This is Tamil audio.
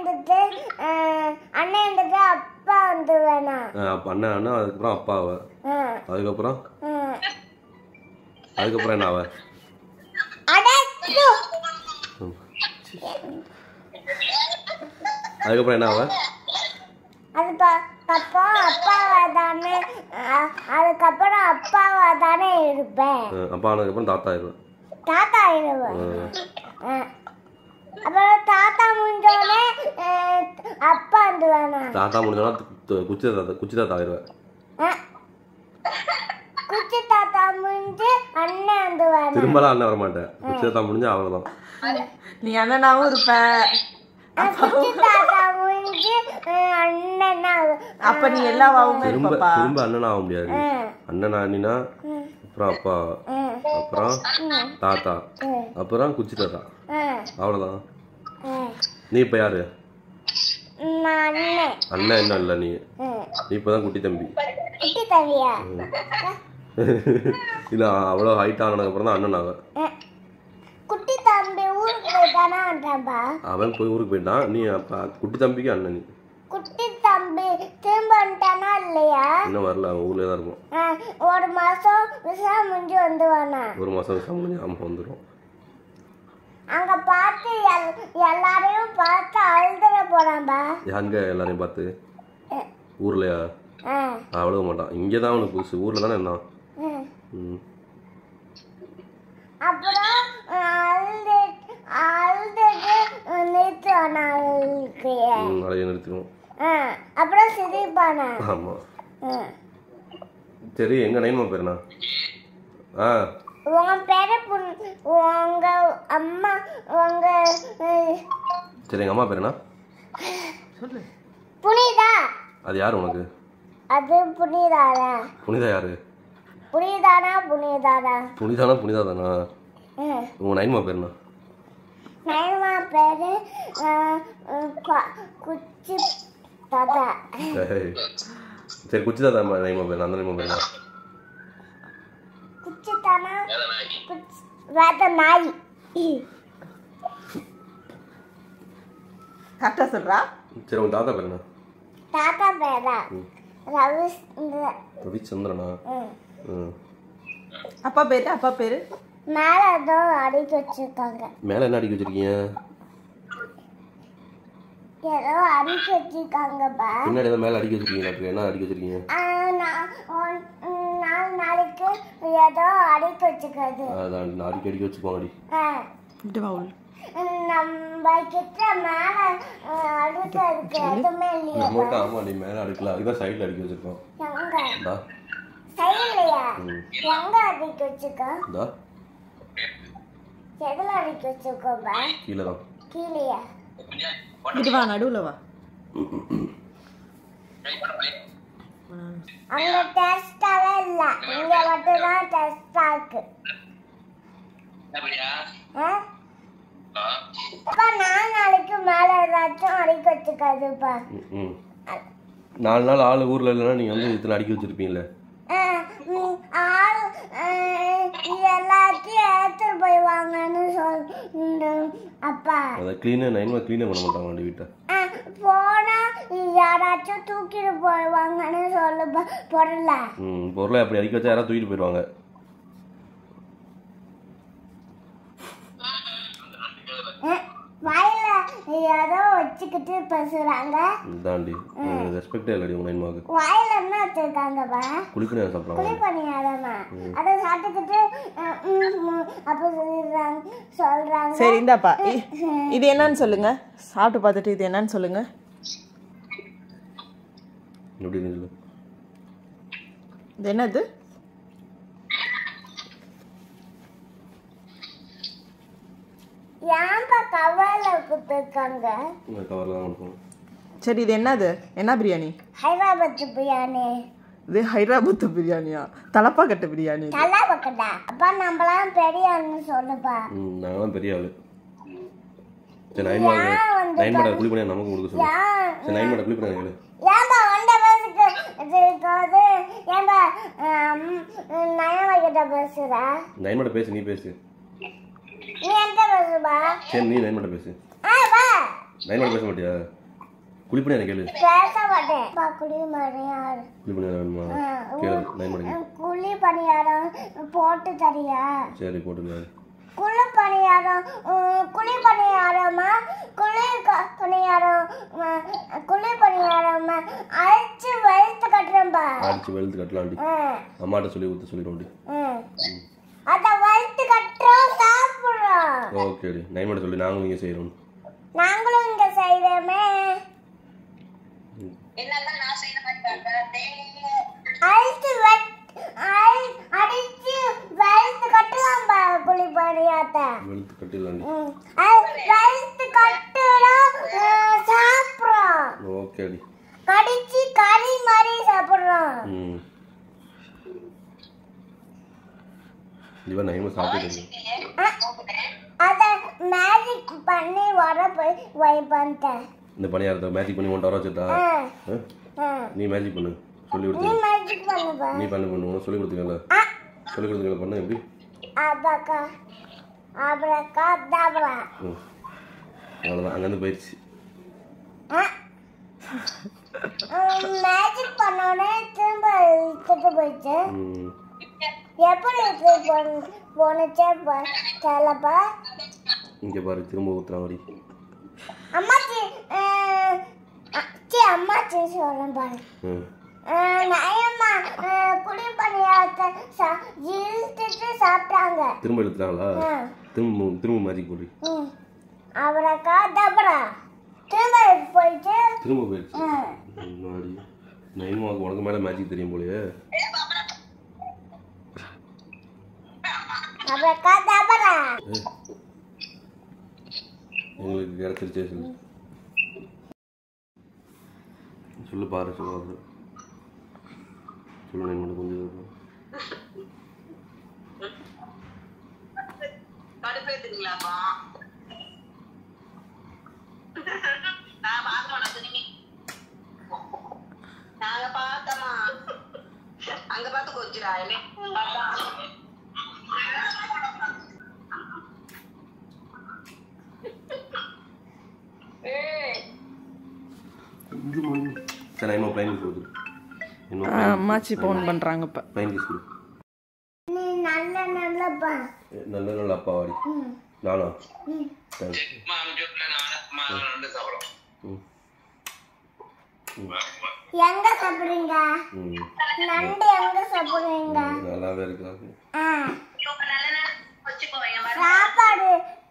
இருந்துட்டு அஹ், அண்ணன் இருந்துட்டு அப்பா வந்து வேணாம் ஆ, அப்ப அண்ணன் அண்ணன் அதுக்கப்புறம் அப்பா அவ அஹ், அதுக்கப்புறம் அஹ். அதுக்கப்புறம் என்ன அவ அடச்சு. ம். அதுக்கப்புறம் என்ன அவ அது ப- அப்புறம் அப்பாவா தானே அஹ், அதுக்கப்புறம் அப்பாவா தானே இருப்பேன் ஆ, அப்பா ஆனதுக்கப்புறம் தாத்தா ஆயிடுவேன் தாத்தா ஆயிடுவேன் அஹ். அப்புறம் தாத்தா முடிஞ்சோடனே அஹ், அப்பா வந்து வேணாம் தாத்தா முடிஞ்சோன்னா கு- குச்சி தாத்தா குச்சி தாத்தா ஆயிடுவேன் அஹ். குச்சி தாத்தா முடிஞ்சு அண்ணன் வந்து வேணாம் திரும்பலாம் அண்ணன் வர மாட்டேன் குச்சி தாத்தா முடிஞ்சா அவ்வளோதான் நீ அண்ணனாவும் இருப்ப அஹ், குச்சி தாத்தா முடிஞ்சு அஹ், அண்ணன்னா அப்ப நீ எல்லாவாவுமே திரும்ப இருப்பப்பா திரும்ப அண்ணன் ஆக முடியாது அண்ணன் அண்ணினா அப்புறம் அப்பா அஹ், அப்புறம் தாத்தா அஹ், அப்புறம் குச்சி தாத்தா அஹ், அவ்வளோதான் அஹ். நீ இப்போ யாரு நான் அண்ணன் அண்ணன் என்ன இல்லை நீ அஹ். நீ இப்போ தான் குட்டி தம்பி குட்டி தம்பியா இல்லை அவ்வளோ ஹைட் ஆனதுக்கப்புறம் தான் அண்ணன் அவன் அஹ். குட்டி தம்பி ஊருக்கு போயிட்டானா வந்தான்பா அவன் போய் ஊருக்கு போயிட்டான் நீ அப்போ குட்டி தம்பிக்கு அண்ணன் நீ குட்டி தம்பி திரும்ப வந்துட்டானா இல்லையா இன்னும் வரல அவன் ஊர்லேயே தான் இருக்கும் அஹ், ஒரு மாசம் விசா முடிஞ்சு வந்துவானா ஒரு மாதம் விஷயம் முடிஞ்சு அம்மா வந்துடும் அங்க பார்த்து எல் எல்லாரையும் பார்த்து அழுதுற போறான்பா எங்க எல்லாரையும் பார்த்து அஹ், ஊர்லையா அஹ், அவ்வளோ மாட்டான் இங்கே தான் அவனுக்கு புதுசு ஊரில் தானே என்ன அஹ். ம் அப்புறம் அஹ், அழுது அழுதுட்டு நிறுத்துவானா அழுக்கு ம், அழகை நிறுத்திடுவோம் அஹ், அப்புறம் சிரிப்பானா ஆமாம் அஹ். சரி எங்க நைன்மா பேருண்ணா ஆ உங்க பேரு புன்- உங்க அம்மா உங்க அஹ், சரி எங்கள் அம்மா பேருண்ணா சொல்லு புனிதா அது யார் உனக்கு அது புனிதாடா புனிதா யாரு புனிதானா புனிதாடா புனிதானா புனிதா தானா ம். உங்கள் நைன்மா பேருண்ணா நயமா பேரு அஹ், அஹ், ப- குச்சி தாத்தா ஏய். சரி குச்சி தாத்தா நைன்மா பேருண்ணா அந்த நைன்மா பேருண்ணா குச்சி தானா குச்சி வேத நாய் கரெக்டா சொல்றா சரி உங்கள் தாத்தா பேருண்ணா தாத்தா பேரா ரவி ரவிச்சந்திரனா ம். ம் அப்பா பேரு அப்பா பேரு மேல ஏதோ அடிக்க வச்சிருக்காங்க மேலே என்ன அடிக்க வச்சிருக்கீங்க ஏதோ அடிக்க வச்சிருக்காங்கப்பா பின்னாடி ஏதோ மேலே அடிக்க வச்சிருக்கீங்களா அப்படி என்ன அடிக்க வச்சிருக்கீங்க ஆஹ் நான் ஒரு- ம், நாலு நாளைக்கு ஏதோ அடிக்க வச்சுக்கிறது அதான் நான் அடிக்க அடிக்க வச்சுக்கோங்க அடி ஆஹ் இப்படி வா உள்ள. நம்ம கிட்ட மேல அஹ், அடுக்க இருக்கு எதுவுமே இல்லையா நம்மகிட்ட ஆமாம் அடி மேலே அடிக்கல அதுதான் சைடில் அடிக்க வச்சிருக்கோம் எங்க இந்தா சைட்லையா ம். எங்க அடிக்க வச்சுக்கோ இந்தா எதுல அடிக்க வச்சுக்கோப்பா கீழே தான் கீழேயா இங்கிட்டு வா நடுவுல வா அங்க டெஸ்டாவே இல்ல இங்க மட்டும்தான் டெஸ்டா இருக்கு ஆ? அப்பா நாலு நாளைக்கு மேல ஏதாச்சும் அடிக்க வச்சுக்காதுப்பா ம், ம் நாலு நாள் ஆள் ஊரில் இல்லைன்னா நீங்கள் வந்து இத்தனை அடிக்க வச்சிருப்பீங்களே ஆஹ் உம் ஆள் ஆஹ் இது எல்லாத்தையும் எடுத்துட்டு போய்வாங்கன்னு சொல் அப்பா அதை க்ளீனாக நைன்மா க்ளீனாக பண்ண மாட்டாங்க வண்டி வீட்டை ஆஹ் போனா யாராச்சும் தூக்கிட்டு போய்வாங்கன்னு சொல்லு பொருள ம் பொருளை அப்படி அடிக்க வச்சா யாராவது தூக்கிட்டு போயிடுவாங்க வாயில ஏதோ வச்சுக்கிட்டு பேசுறாங்க தாண்டி ரெஸ்பெக்டே இல்லடி உங்கள் நைன்மாவுக்கு வாயில என்ன வச்சிருக்காங்கப்பா குளிக்கணும் சாப்பிட்றாங்க குழி பணியாரமா அதை சாப்பிட்டுக்கிட்டு அஹ், உம், உம், அப்ப சொல்றாங்க சொல்றாங்க சரி இந்தாப்பா இ- இது என்னன்னு சொல்லுங்க சாப்பிட்டு பார்த்துட்டு இது என்னன்னு சொல்லுங்க எப்படி இருந்துச்சு இது என்னது ஏன்பா கவலை கொடுத்துருக்காங்க உங்கள் கவரில் தான் கொடுக்கணும் சரி இது என்னது என்ன பிரியாணி ஹைதராபாத் பிரியாணி இது ஹைதராபாத் பிரியாணியா தலப்பா கட்ட பிரியாணி இது. நல்லா பக்கத்தா அப்பா நம்மளாம் பெரியான்னு சொல்லுப்பா ம் நாங்களாம் பெரிய ஆள் சரி நைன் மாட ஏன் வந்து நைன் மாட குளி பண்ணி நமக்கு கொடுக்க சொல்லு ஏன் சரி நைன் மாட குளி பண்ணி கேளு ஏன்பா வந்த பேசுக்கு இருக்காது ஏன்பா நயமா கிட்ட பேசுற நைன் மாட பேசு நீ பேசு நீ என்கிட்ட பேசுப்பா சரி நீ நைன் மாட பேசு ஆ வா நைன் பேச மாட்டியா குளிப்பணி எனக்கு கேளு பேச மாட்டேன் அப்பா, குழி பணியாரம் குளிப்பணி வேணுமா ஆ, கேளு நைன் மணிக்கு குழி பணியாரம் போட்டு தரியா சரி போட்டுக்கலாம் குழி பணியாரம் உம், குழி பணியாரமா குழி க- பணியாரம் உம், குழி பணியாரம் அரைச்சு வயிற்று கட்டுறேன்பா அடிச்சு வெளுத்து கட்டலாம்டி ம், அம்மாட்ட சொல்லி ஊற்ற சொல்லிடுவோம்டி ம். அத வயிற்று கட்டுறோம் சாப்பிடுறோம் ஓகேடி நைன் மணி சொல்லி நாங்களும் இங்கே செய்கிறோம் நாங்களும் இங்க செய்யறோமே அழிச்சு வெட் அழி- அடிச்சு வயிற்று கட்டலாம்பா குழி பணியாரத்தை வெளுத்து கட்டிடலாம்டி ம். அது வயிற்று கட்டுறோம் உம், சாப்பிடுறோம் ஓகேடி கடிச்சு கறி மாதிரி சாப்பிடுறோம் ம் இவன் நைன் மணி சாப்பிட்டு அத மேஜிக் பண்ணி வர போய் வை பண்ணிட்டேன் இந்த பணியாரத்தை மேஜிக் பண்ணி ஒன்றரை வர வச்சுட்டா ஆ, ஆ? ஆ. நீ மேஜிக் பண்ணு சொல்லி நீ கொடுத்து மேஜிக் பண்ணுப்பா நீ பண்ணு பண்ணு உனக்கு சொல்லி கொடுத்தீங்கல்ல ஆ, சொல்லி கொடுத்தீங்க பண்ண எப்படி அபக்கா அபரக்கா தபரா ம் அவ்வளோதான் அங்கேருந்து போயிடுச்சு மேஜிக் பண்ணோடனே திரும்ப இழுத்துட்டு போயிடுச்சு ம் எப்படி இழுத்து போன- போனுச்சே ப- தெரியலப்பா இங்கே பாரு திரும்ப ஊற்றுறான் வரி அம்மாச்சி அஹ், அ- சீ அம்மாச்சி சொல்ல பாரு ம் அஹ், நயம்மா அஹ், குடி பணியாரத்தை சா- இழுத்துட்டு சாப்பிட்டாங்க திரும்ப இழுத்துறாங்களா ம், திரும்ப திரும்ப மேஜிக் போடு ம். அவரக்கா தபரா திரும்ப போயிட்டு திரும்ப போயிடுச்சு ம், முன்னாடி நைமாவுக்கு உனக்கு மேலே மேஜிக் தெரியும் போலயே அவரக்கா தபரா ஏய். எங்களுக்கு கிடைச்சிருச்சே சொல்லு சொல்லு பாரு சொல்லு சொல்லு நைன் கொஞ்சம் இது. கடுப்பேத்துங்களா நான் பார்த்தோம் திரும்பி நாங்க பார்த்தோமா அங்க பார்த்து கொஞ்சிரா என்ன இது மணி சரி நைமா பிளைன் கிஸ் கொடுத்துரு ஆ, அம்மாச்சி ஃபோன் பண்ணுறாங்க இப்போ பிளைன் கிஸ் கொடு நீ நல்ல நல்லப்பா ஏ, நல்ல நல்ல அப்பா வாடி ம், நானா ம். தேங்க்ஸ் ம் எங்க சாப்பிடுறீங்க ம் நண்டு எங்க சாப்பிடுறீங்க நல்லாவே இருக்காது ஆ வச்சுக்கோ என் சாப்பாடு